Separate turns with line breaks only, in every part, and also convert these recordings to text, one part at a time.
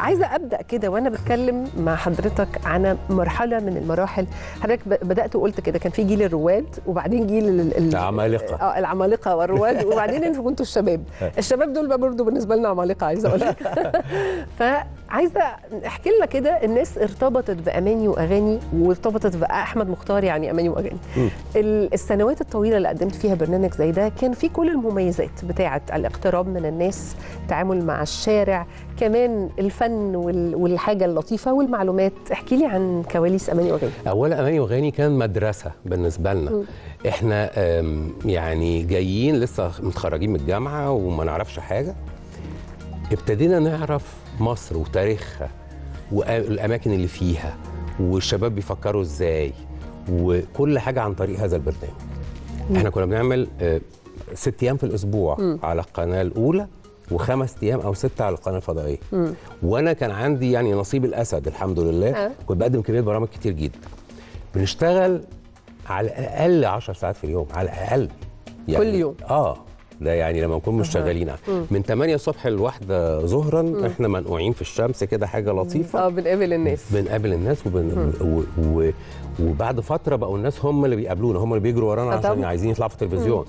عايزه ابدا كده وانا بتكلم مع حضرتك عن مرحله من المراحل حضرتك ب- بدات وقلت كده كان في جيل الرواد وبعدين جيل ال- ال-
العمالقة.
اه العمالقه والرواد وبعدين انتوا كنتوا الشباب الشباب دول بقى برضه بالنسبه لنا عمالقه عايزه اقول لك فعايزه احكي لنا كده الناس ارتبطت باماني واغاني وارتبطت باحمد مختار يعني اماني واغاني ال- السنوات الطويله اللي قدمت فيها برنامج زي ده كان في كل المميزات بتاعه الاقتراب من الناس التعامل مع الشارع كمان الفن وال- والحاجه اللطيفه والمعلومات احكي لي عن كواليس اماني واغاني
اولا اماني وغاني كان مدرسه بالنسبه لنا احنا آم، يعني جايين لسه متخرجين من الجامعه وما نعرفش حاجه ابتدينا نعرف مصر وتاريخها والاماكن اللي فيها والشباب بيفكروا ازاي وكل حاجه عن طريق هذا البرنامج احنا كنا بنعمل آه، ست ايام في الاسبوع على القناه الاولى وخمس ايام او سته على القناه الفضائيه وانا كان عندي يعني نصيب الاسد الحمد لله
آه.
كنت بقدم كميه برامج كتير جدا بنشتغل على الاقل 10 ساعات في اليوم على الاقل
كل يوم.
اه ده يعني لما نكون مشتغلين من 8 الصبح لواحدة ظهرا احنا منقوعين في الشمس كده حاجه لطيفه
اه بنقابل الناس
بنقابل الناس وبن... و... و... وبعد فتره بقوا الناس هم اللي بيقابلونا هم اللي بيجروا ورانا
آه
عشان
طبعاً.
عايزين يطلعوا في التلفزيون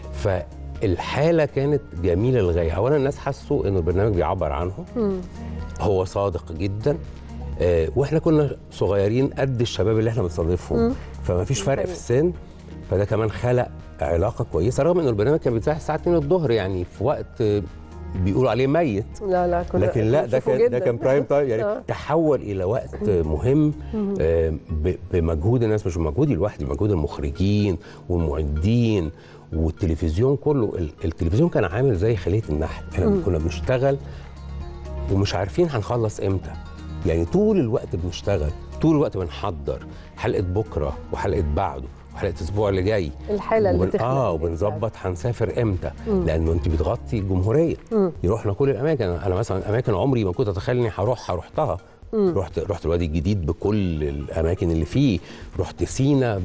فالحاله كانت جميله للغايه اولا الناس حسوا انه البرنامج بيعبر عنهم هو صادق جدا آه واحنا كنا صغيرين قد الشباب اللي احنا بنستضيفهم فما فيش فرق في السن فده كمان خلق علاقه كويسه رغم انه البرنامج كان بيتذاع الساعه 2 الظهر يعني في وقت آه، بيقولوا عليه ميت
لا لا كنا
لكن لا ده
بنشوفه
كان ده
جداً.
كان برايم تايم يعني
آه.
تحول الى وقت مهم آه، ب- بمجهود الناس مش بمجهودي لوحدي مجهود المخرجين والمعدين والتلفزيون كله ال- التلفزيون كان عامل زي خليه النحل احنا كنا بنشتغل ومش عارفين هنخلص امتى يعني طول الوقت بنشتغل طول الوقت بنحضر حلقه بكره وحلقه بعده وحلقه الاسبوع اللي جاي
الحاله اللي
وبن...
تخلق
اه
دي.
وبنظبط هنسافر امتى لانه انت بتغطي الجمهوريه يروحنا كل الاماكن انا مثلا اماكن عمري ما كنت اتخيل اني هروحها رحتها رحت رحت الوادي الجديد بكل الاماكن اللي فيه رحت سينا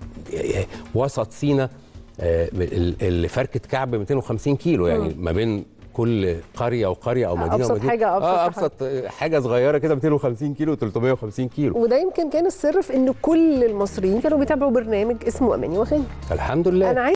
وسط سينا آه، ال- اللي فركه كعب 250 كيلو يعني ما بين كل قريه وقريه او مدينه
أبسط
ومدينه
حاجة، أبسط
اه
حاجة.
ابسط حاجه صغيره كده 250 كيلو 350 كيلو
وده يمكن كان السر في ان كل المصريين كانوا بيتابعوا برنامج اسمه اماني واغاني
الحمد لله
انا